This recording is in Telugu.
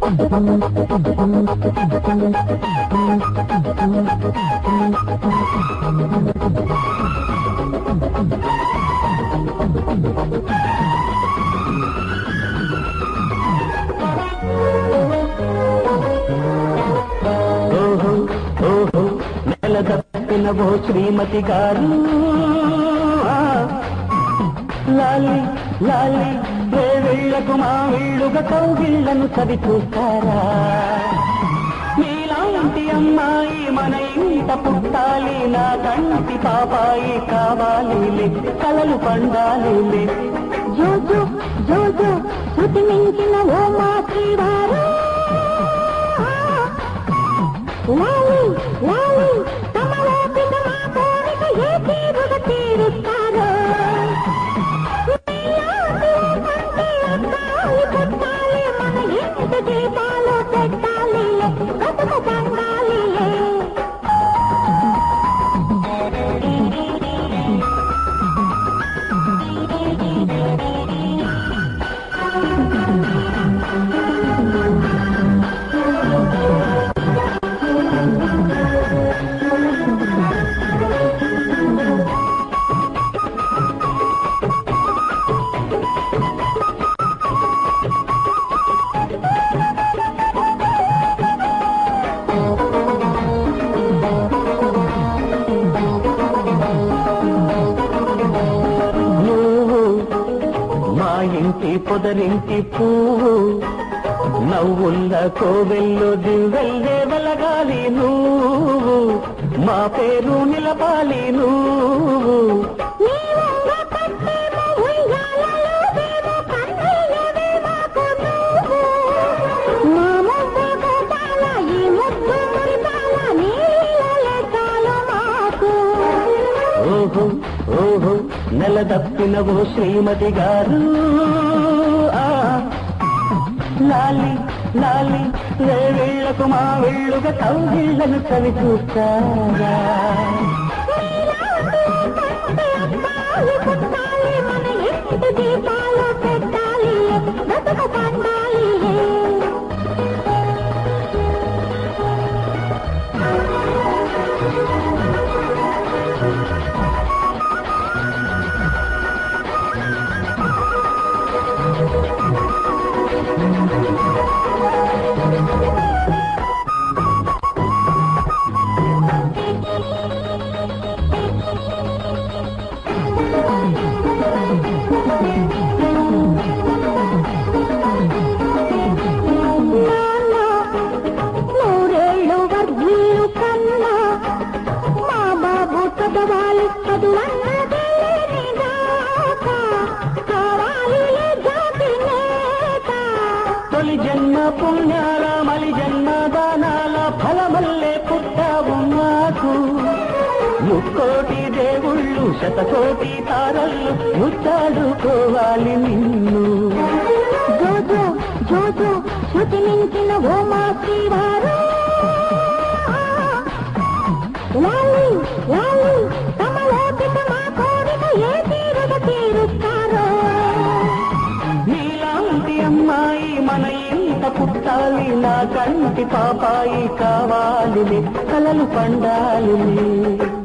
ఓహో ఓహో నెల దప్పిన ఓ శ్రీమతి గారు ఆ, లాలి లాలి వేళ్ళకు మా వీళ్ళుగా కౌగిళ్లను చవి చూస్తారా నీలాంటి అమ్మాయి మన ఇంట పుట్టాలి నా కంటి పాపాయి కావాలి కలలు పండాలి జోజో జోజో శృతి మించిన ఓ మా శ్రీవారు లాలి లాలి తమలోపిక మా కోరిక ఏ తీరుగ తీరుస్తారో నీలాంటి కంటే అబ్బాయి పుట్టాలి మన ఇంటి దీపాలు పెట్టాలి బతుకు పండాలి నువ్వు మా ఇంటి పొదరింటి పువ్వు నవ్వుల్ల కోవెల్లో దివ్వెల్లే వెలగాలి నువ్వు మా పేరు నిలపాలి నువ్వు నీవంగ పట్టేమో ఉయ్యాలలోదేమో కన్నయ్యవే మాకు నువ్వు. మా ముద్దు గోపాల, ఈ ముద్దు మురిపాల, నీళ్ళలే చాలు మాకు. ఓహో ఓహో నెల తప్పిన ఓ శ్రీమతి గారు ఆ, లాలి లాలి వేళ్ళకు మా వెళ్ళుగా కౌగిళ్లను చవి చూస్తారా నీలాంటి కంటే అబ్బాయి పుట్టాలి, మన ఇంటి దీపాలు పెట్టాలి, బతుకు పండాలి నాన్న నూరేళ్ళు వర్ధిల్లు కన్నా మా బాబు చదవాలి చదువన్నదే లేనిదాకా కావాలి జాతి నేత తొలి జన్మ పుణ్యాల మలి జన్మ దానాల ఫలమల్లే పుట్టావు మాకు ముక్కోటి దేవుళ్ళు శతకోటి తారళ్ళు ముచ్చాడుకోవాలి నిన్ను జోజో జోజో శృతి మించిన ఓ మా శ్రీవారు లాలి లాలి తమలోపిక మా కోరిక ఏ తీరుగ తీరుస్తారో నీలాంటి అమ్మాయి మన ఇంట పుట్టాలి నా కంటి పాపాయి కావాలి కలలు పండాలి